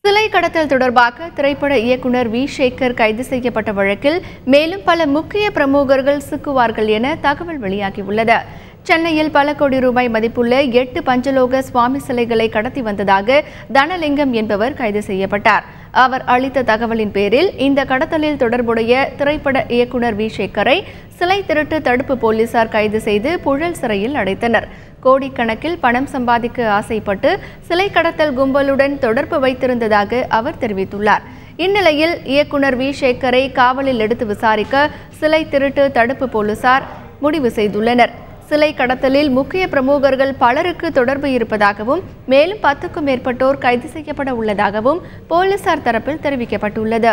சிலை கடத்தல் தொடர்பாக திரைப்பட இயக்குனர் வி சேகர் கைது செய்யப்பட்ட வழக்கில் மேலும் பல முக்கிய பிரமுகர்கள் சிக்குவார்கள் என தகவல் வெளியாகியுள்ளது சென்னையில் பல கோடி ரூபாய் மதிப்புள்ள எட்டு பஞ்சலோக சுவாமி சிலைகளை கடத்தி வந்ததாக தனலிங்கம் என்பவர் கைது செய்யப்பட்டார் அவர் அளித்த தகவலின் பேரில் இந்த கடத்தலில் தொடர்புடைய திரைப்பட இயக்குனர் வி சேகரை சிலை திருட்டு தடுப்பு போலீசார் கைது செய்து புழல் சிறையில் அடைத்தனர் கோடிக்கணக்கில் பணம் சம்பாதிக்க ஆசைப்பட்டு சிலை கடத்தல் கும்பலுடன் தொடர்பு வைத்திருந்ததாக அவர் தெரிவித்துள்ளார் இந்நிலையில் இயக்குனர் வி சேகரை காவலில் எடுத்து விசாரிக்க சிலை திருட்டு தடுப்பு போலீசார் முடிவு செய்துள்ளனர் சிலை கடத்தலில் முக்கிய பிரமுகர்கள் பலருக்கு தொடர்பு இருப்பதாகவும் மேலும் பத்துக்கும் மேற்பட்டோர் கைது செய்யப்பட உள்ளதாகவும் போலீசார் தரப்பில் தெரிவிக்கப்பட்டுள்ளது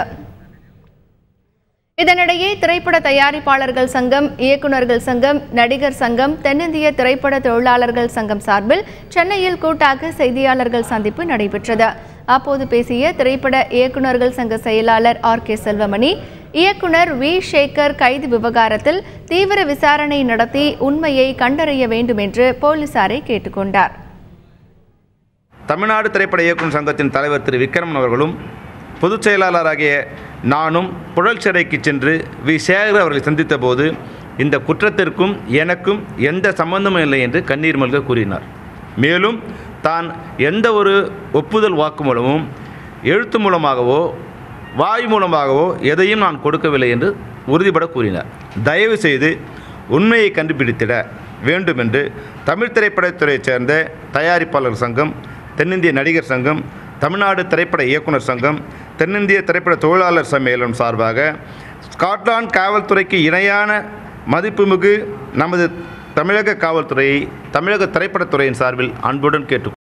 இதனிடையே திரைப்பட தயாரிப்பாளர்கள் சங்கம் இயக்குநர்கள் சங்கம் நடிகர் சங்கம் தென்னிந்திய திரைப்பட தொழிலாளர்கள் சங்கம் சார்பில் சென்னையில் கூட்டாக செய்தியாளர்கள் சந்திப்பு நடைபெற்றது அப்போது பேசிய திரைப்பட இயக்குநர்கள் சங்க செயலாளர் ஆர் கே செல்வமணி இயக்குனர் வி சேகர் கைது விவகாரத்தில் தீவிர விசாரணை நடத்தி உண்மையை கண்டறிய வேண்டும் என்று போலீசாரை கேட்டுக்கொண்டார் தமிழ்நாடு திரைப்பட இயக்குநர் சங்கத்தின் தலைவர் திரு விக்ரமன் அவர்களும் பொதுச் செயலாளராகிய நானும் புழல் சிறைக்கு சென்று வி சேகர் அவர்களை சந்தித்த போது இந்த குற்றத்திற்கும் எனக்கும் எந்த சம்பந்தமும் இல்லை என்று கண்ணீர் மல்க கூறினார் மேலும் தான் எந்த ஒரு ஒப்புதல் வாக்குமூலமும் எழுத்து மூலமாகவோ வாய் மூலமாகவோ எதையும் நான் கொடுக்கவில்லை என்று உறுதிபட கூறினார் தயவு செய்து உண்மையை கண்டுபிடித்திட வேண்டும் என்று தமிழ் திரைப்படத்துறையைச் சேர்ந்த தயாரிப்பாளர் சங்கம் தென்னிந்திய நடிகர் சங்கம் தமிழ்நாடு திரைப்பட இயக்குனர் சங்கம் தென்னிந்திய திரைப்பட தொழிலாளர் சம்மேளனம் சார்பாக ஸ்காட்லாந்து காவல்துறைக்கு இணையான மதிப்புமிகு நமது தமிழக காவல்துறையை தமிழக திரைப்படத்துறையின் சார்பில் அன்புடன் கேட்டு